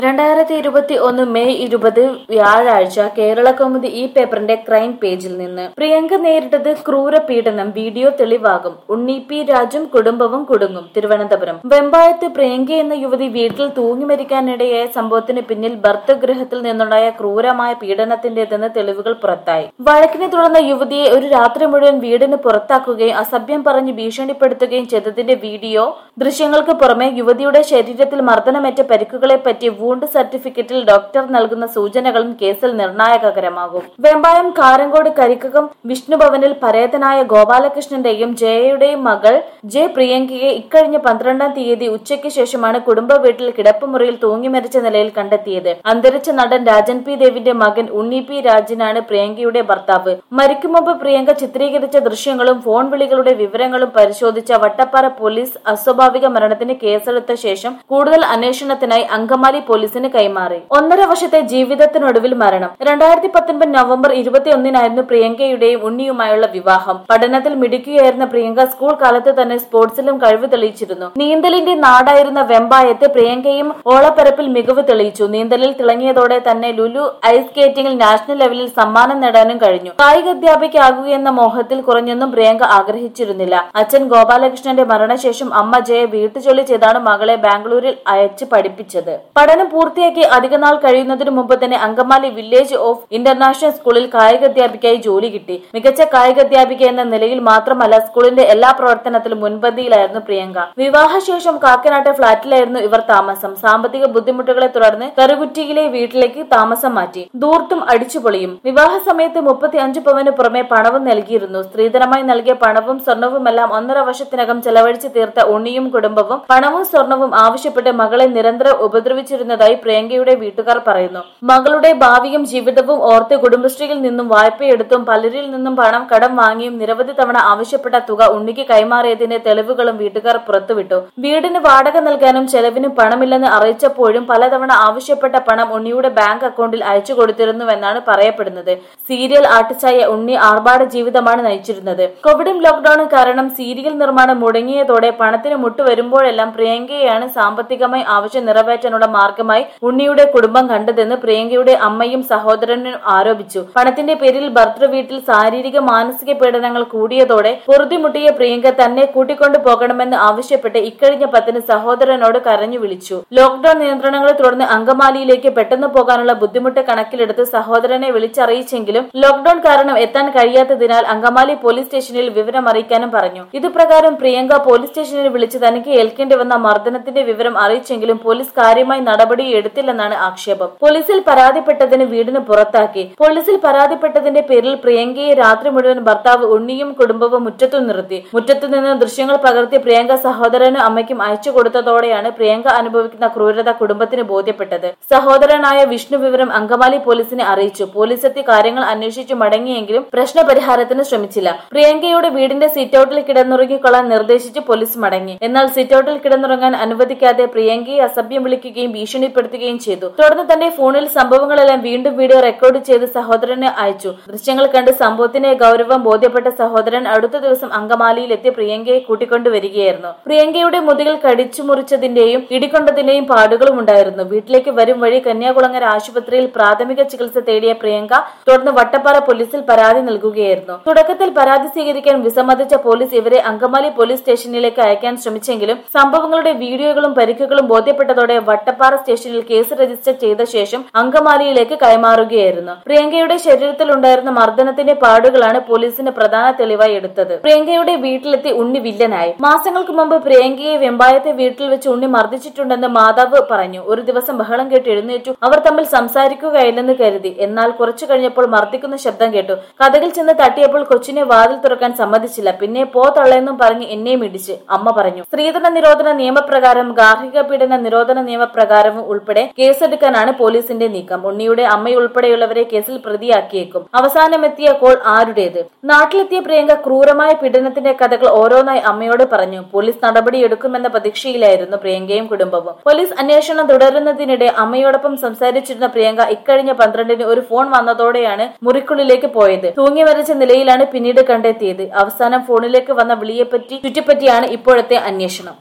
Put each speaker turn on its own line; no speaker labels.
രണ്ടായിരത്തി ഇരുപത്തി ഒന്ന് മെയ് ഇരുപത് വ്യാഴാഴ്ച കേരള കൗമുദി ഈ പേപ്പറിന്റെ ക്രൈം പേജിൽ നിന്ന് പ്രിയങ്ക നേരിട്ടത് ക്രൂര പീഡനം വീഡിയോ തെളിവാകും ഉണ്ണി പി രാജും കുടുംബവും കുടുങ്ങും തിരുവനന്തപുരം വെമ്പായത്ത് പ്രിയങ്ക എന്ന യുവതി വീട്ടിൽ തൂങ്ങി മരിക്കാനിടയായ സംഭവത്തിന് പിന്നിൽ ഭർത്തൃഗൃഹത്തിൽ നിന്നുണ്ടായ ക്രൂരമായ പീഡനത്തിന്റേതെന്ന് തെളിവുകൾ പുറത്തായി വഴക്കിനെ തുടർന്ന് യുവതിയെ ഒരു രാത്രി മുഴുവൻ വീടിന് പുറത്താക്കുകയും അസഭ്യം പറഞ്ഞ് ഭീഷണിപ്പെടുത്തുകയും ചെയ്തതിന്റെ വീഡിയോ ദൃശ്യങ്ങൾക്ക് പുറമെ യുവതിയുടെ ശരീരത്തിൽ മർദ്ദനമേറ്റ പരിക്കുകളെ പറ്റി വൂണ്ട് സർട്ടിഫിക്കറ്റിൽ ഡോക്ടർ നൽകുന്ന സൂചനകളും കേസിൽ നിർണായകരമാകും വെമ്പായം കാരങ്കോട് കരിക്കകം വിഷ്ണുഭവനിൽ പരേതനായ ഗോപാലകൃഷ്ണന്റെയും ജയയുടെയും മകൾ ജെ പ്രിയങ്കയെ ഇക്കഴിഞ്ഞ പന്ത്രണ്ടാം തീയതി ഉച്ചയ്ക്ക് ശേഷമാണ് കുടുംബ വീട്ടിൽ കിടപ്പുമുറിയിൽ തൂങ്ങി മരിച്ച നിലയിൽ കണ്ടെത്തിയത് അന്തരിച്ച നടൻ രാജൻ പി ദേവിന്റെ മകൻ ഉണ്ണി പി രാജനാണ് പ്രിയങ്കയുടെ ഭർത്താവ് മരിക്കും മുമ്പ് പ്രിയങ്ക ചിത്രീകരിച്ച ദൃശ്യങ്ങളും ഫോൺ വിളികളുടെ വിവരങ്ങളും പരിശോധിച്ച വട്ടപ്പാറ പോലീസ് അസ്വാഭാവിക മരണത്തിന് കേസെടുത്ത ശേഷം കൂടുതൽ അന്വേഷണത്തിനായി അങ്കമാലി പോലീസിന് കൈമാറി ഒന്നര വർഷത്തെ ജീവിതത്തിനൊടുവിൽ മരണം രണ്ടായിരത്തി പത്തൊൻപത് നവംബർ ഇരുപത്തിയൊന്നിനായിരുന്നു പ്രിയങ്കയുടെയും ഉണ്ണിയുമായുള്ള വിവാഹം പഠനത്തിൽ മിടുക്കുകയായിരുന്ന പ്രിയങ്ക സ്കൂൾ കാലത്ത് തന്നെ സ്പോർട്സിലും കഴിവ് തെളിയിച്ചിരുന്നു നീന്തലിന്റെ നാടായിരുന്ന വെമ്പായത്ത് പ്രിയങ്കയും ഓളപ്പരപ്പിൽ മികവ് തെളിയിച്ചു നീന്തലിൽ തിളങ്ങിയതോടെ തന്നെ ലുലു ഐസ് സ്കേറ്റിംഗിൽ നാഷണൽ ലെവലിൽ സമ്മാനം നേടാനും കഴിഞ്ഞു കായിക അധ്യാപികയാകുകയെന്ന മോഹത്തിൽ കുറഞ്ഞൊന്നും പ്രിയങ്ക ആഗ്രഹിച്ചിരുന്നില്ല അച്ഛൻ ഗോപാലകൃഷ്ണന്റെ മരണശേഷം അമ്മ ജയ വീട്ടുജോലി ചെയ്താണ് മകളെ ബാംഗ്ലൂരിൽ അയച്ച് പഠിപ്പിച്ചത് പഠനം പൂർത്തിയാക്കി അധികനാൾ കഴിയുന്നതിനു മുമ്പ് തന്നെ അങ്കമാലി വില്ലേജ് ഓഫ് ഇന്റർനാഷണൽ സ്കൂളിൽ കായികാധ്യാപികയായി ജോലി കിട്ടി മികച്ച കായികാധ്യാപിക എന്ന നിലയിൽ മാത്രമല്ല സ്കൂളിന്റെ എല്ലാ പ്രവർത്തനത്തിലും മുൻപന്തിയിലായിരുന്നു പ്രിയങ്ക വിവാഹശേഷം കാക്കനാട്ടെ ഫ്ളാറ്റിലായിരുന്നു ഇവർ താമസം സാമ്പത്തിക ബുദ്ധിമുട്ടുകളെ തുടർന്ന് കറുകുറ്റിയിലെ വീട്ടിലേക്ക് താമസം മാറ്റി ദൂർത്തും അടിച്ചുപൊളിയും വിവാഹ സമയത്ത് മുപ്പത്തി അഞ്ച് പവന് പുറമെ പണവും നൽകിയിരുന്നു സ്ത്രീധനമായി നൽകിയ പണവും സ്വർണവുമെല്ലാം ഒന്നര വർഷത്തിനകം ചെലവഴിച്ച് തീർത്ത ഉണ്ണിയും കുടുംബവും പണവും സ്വർണവും ആവശ്യപ്പെട്ട് മകളെ നിരന്തരം ഉപദ്രവിച്ചിരുന്നതായി പ്രിയങ്കയുടെ വീട്ടുകാർ പറയുന്നു മകളുടെ ഭാവിയും ജീവിതവും ഓർത്ത് കുടുംബശ്രീയിൽ നിന്നും വായ്പയെടുത്തും പലരിൽ നിന്നും പണം കടം വാങ്ങിയും നിരവധി തവണ ആവശ്യപ്പെട്ട തുക ഉണ്ണിക്ക് കൈമാറിയതിന്റെ തെളിവുകളും വീട്ടുകാർ പുറത്തുവിട്ടു വീടിന് വാടക നൽകാനും ചെലവിനും പണമില്ലെന്ന് അറിയിച്ചപ്പോഴും പലതവണ ആവശ്യപ്പെട്ട പണം ഉണ്ണിയുടെ ബാങ്ക് അക്കൗണ്ടിൽ അയച്ചു കൊടുത്തിരുന്നുവെന്നാണ് പറയപ്പെടുന്നത് സീരിയൽ ആർട്ടിസ്റ്റായ ഉണ്ണി ആർഭാട ജീവിതമാണ് നയിച്ചിരുന്നത് കോവിഡും ലോക്ഡൌണും കാരണം സീരിയൽ നിർമ്മാണം മുടങ്ങിയതോടെ പണത്തിന് മുട്ട് വരുമ്പോഴെല്ലാം പ്രിയങ്കയെയാണ് സാമ്പത്തികമായി ആവശ്യം നിറവേറ്റാനുള്ള മാർഗമായി ഉണ്ണിയുടെ കുടുംബം കണ്ടതെന്ന് പ്രിയങ്കയുടെ അമ്മയും സഹോദരനും ആരോപിച്ചു പണത്തിന്റെ പേരിൽ ഭർത്തൃ വീട്ടിൽ ശാരീരിക മാനസിക പീഡനങ്ങൾ കൂടിയതോടെ പൊറുതിമുട്ടിയ പ്രിയങ്ക തന്നെ കൂട്ടിക്കൊണ്ടു പോകണമെന്ന് ആവശ്യപ്പെട്ട് ഇക്കഴിഞ്ഞ പത്തിന് സഹോദരനോട് കരഞ്ഞു വിളിച്ചു ലോക്ഡൌൺ നിയന്ത്രണങ്ങളെ തുടർന്ന് അങ്കമാലിയിലേക്ക് പെട്ടെന്ന് പോകാനുള്ള ബുദ്ധിമുട്ട് കണക്കിലെടുത്ത് സഹോദരനെ വിളിച്ചറിയിച്ചെങ്കിലും ലോക്ഡൌൺ കാരണം എത്താൻ കഴിയാത്തതിനാൽ അങ്കമാലി പോലീസ് സ്റ്റേഷനിൽ വിവരം അറിയിക്കാനും പറഞ്ഞു ഇതുപ്രകാരം പ്രിയങ്ക പോലീസ് സ്റ്റേഷനിൽ വിളിച്ച് തനിക്ക് ഏൽക്കേണ്ടി വന്ന മർദ്ദനത്തിന്റെ വിവരം അറിയിച്ചെങ്കിലും പോലീസ് കാര്യമായി നടപടി എടുത്തില്ലെന്നാണ് ആക്ഷേപം പോലീസിൽ പരാതിപ്പെട്ടതിന് വീടിന് പുറത്താക്കി പോലീസിൽ പരാതിപ്പെട്ടതിന്റെ പേരിൽ പ്രിയങ്കയെ രാത്രി മുഴുവൻ ഭർത്താവ് ഉണ്ണിയും കുടുംബവും മുറ്റത്തു നിർത്തി മുറ്റത്തു നിന്ന് ദൃശ്യങ്ങൾ പകർത്തി പ്രിയങ്ക സഹോദരനും അമ്മയ്ക്കും അയച്ചു കൊടുത്തതോടെയാണ് പ്രിയങ്ക അനുഭവിക്കുന്ന ക്രൂരത കുടുംബത്തിന് ബോധ്യപ്പെട്ടത് സഹോദരനായ വിഷ്ണു വിവരം അങ്കമാലി പോലീസിനെ അറിയിച്ചു പോലീസ് എത്തി കാര്യങ്ങൾ അന്വേഷിച്ചു മടങ്ങിയെങ്കിലും പ്രശ്നപരിഹാരത്തിന് ശ്രമിച്ചില്ല പ്രിയങ്കയുടെ വീടിന്റെ സിറ്റൌട്ടിൽ കിടന്നുറങ്ങിക്കൊള്ളാൻ നിർദ്ദേശിച്ച് പോലീസ് മടങ്ങി എന്നാൽ സിറ്റൌട്ടിൽ കിടന്നുറങ്ങാൻ അനുവദിക്കാതെ പ്രിയങ്കയെ അസഭ്യം വിളിക്കുകയും ഭീഷണിപ്പെടുത്തുകയും ചെയ്തു തുടർന്ന് തന്റെ ഫോണിൽ സംഭവങ്ങളെല്ലാം വീണ്ടും വീഡിയോ റെക്കോർഡ് ചെയ്ത് സഹോദരന് അയച്ചു ദൃശ്യങ്ങൾ കണ്ട് സംഭവത്തിന്റെ ഗൗരവം ബോധ്യപ്പെട്ട സഹോദരൻ അടുത്ത ദിവസം അങ്കമാലിയിൽ എത്തി പ്രിയങ്കയെ കൂട്ടിക്കൊണ്ടുവരികയായിരുന്നു പ്രിയങ്കയുടെ മുതുകിൽ കടിച്ചു മുറിച്ചതിന്റെയും ഇടികൊണ്ടതിന്റെയും പാടുകളും ഉണ്ടായിരുന്നു വീട്ടിലേക്ക് വരും വഴി കന്യാകുളങ്ങര ആശുപത്രിയിൽ പ്രാഥമിക ചികിത്സ തേടിയ പ്രിയങ്ക തുടർന്ന് വട്ടപ്പാറ പോലീസിൽ പരാതി നൽകുകയായിരുന്നു തുടക്കത്തിൽ പരാതി സ്വീകരിക്കാൻ വിസമ്മതിച്ച പോലീസ് ഇവരെ അങ്കമാലി പോലീസ് സ്റ്റേഷനിലേക്ക് അയക്കാൻ ശ്രമിച്ചെങ്കിലും സംഭവങ്ങളുടെ വീഡിയോകളും പരിക്കുകളും ബോധ്യപ്പെട്ടതോടെ വട്ടപ്പാറ സ്റ്റേഷനിൽ കേസ് രജിസ്റ്റർ ചെയ്ത ശേഷം അങ്കമാലിയിലേക്ക് കൈമാറുകയായിരുന്നു പ്രിയങ്കയുടെ ശരീരത്തിൽ ഉണ്ടായിരുന്ന മർദ്ദനത്തിന്റെ പാടുകളാണ് പോലീസിന് പ്രധാന തെളിവായി എടുത്തത് പ്രിയങ്കയുടെ വീട്ടിലെത്തി ഉണ്ണി വില്ലനായി മാസങ്ങൾക്ക് മുമ്പ് പ്രിയങ്കയെ വെമ്പായത്തെ വീട്ടിൽ വെച്ച് ഉണ്ണി മർദ്ദിച്ചിട്ടുണ്ടെന്ന് മാതാവ് പറഞ്ഞു ഒരു ദിവസം ബഹളം കേട്ട് എഴുന്നേറ്റു അവർ തമ്മിൽ സംസാരിക്കുകയില്ലെന്ന് കരുതി എന്നാൽ കുറച്ചു കഴിഞ്ഞപ്പോൾ മർദ്ദിക്കുന്ന ശബ്ദം കേട്ടു കഥകിൽ ചെന്ന് തട്ടിയപ്പോൾ കൊച്ചിനെ വാതിൽ തുറക്കാൻ സമ്മതിച്ചില്ല പിന്നെ പോ തള്ളയെന്നും പറഞ്ഞ് എന്നെയും ഇടിച്ച് അമ്മ പറഞ്ഞു സ്ത്രീധന നിരോധന നിയമപ്രകാരം ഗാർഹിക പീഡന നിരോധന നിയമപ്രകാരവും ഉൾപ്പെടെ കേസെടുക്കാനാണ് പോലീസിന്റെ നീക്കം ഉണ്ണിയുടെ അമ്മയുൾപ്പെടെയുള്ളവരെ കേസിൽ പ്രതിയാക്കിയേക്കും അവസാനമെത്തിയ കോൾ ആരുടേത് നാട്ടിലെത്തിയ പ്രിയങ്ക ക്രൂരമായ പീഡനത്തിന്റെ കഥകൾ ഓരോന്നായി അമ്മയോട് പറഞ്ഞു പോലീസ് നടപടിയെടുക്കുമെന്ന പ്രതീക്ഷയിലായിരുന്നു പ്രിയങ്കയും കുടുംബവും പോലീസ് അന്വേഷണം തുടരുന്നതിനിടെ അമ്മയോടൊപ്പം സംസാരിച്ചിരുന്ന പ്രിയങ്ക ഇക്കഴിഞ്ഞ പന്ത്രണ്ടിന് ഒരു ഫോൺ വന്നതോടെയാണ് മുറിക്കുള്ളിലേക്ക് പോയത് തൂങ്ങി മരിച്ച നിലയിലാണ് പിന്നീട് കണ്ടെത്തിയത് അവസാനം ഫോണിലേക്ക് വന്ന വിളിയെപ്പറ്റി ചുറ്റിപ്പറ്റിയാണ് ഇപ്പോഴത്തെ അന്വേഷണം